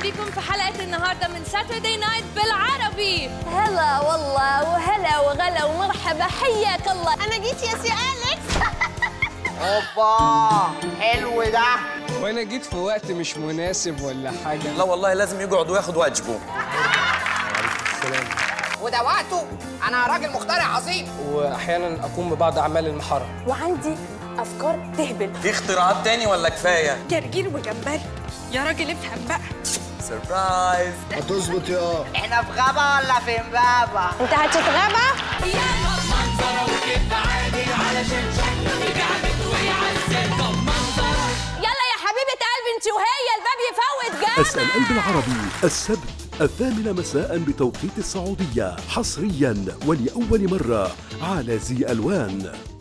بيكم في حلقة النهاردة من ساتردي نايت بالعربي هلا والله وهلا وغلا ومرحبا حياك الله انا جيت يا سي اليكس اوبا حلو ده وانا جيت في وقت مش مناسب ولا حاجه لا والله لازم يقعد وياخد واجبه السلام وده وقته انا راجل مخترع عظيم واحيانا اقوم ببعض اعمال المحاره وعندي افكار تهبل في اختراعات تاني ولا كفايه جرجير وجمبري يا راجل افهم بقى سربرايز هتظبط يا احنا في غابة ولا في امبابة انت هتتغابى يلا يا حبيبة قلبي انت وهي الباب يفوت جامد اسأل قلب العربي السبت الثامنة مساء بتوقيت السعودية حصريا ولأول مرة على زي ألوان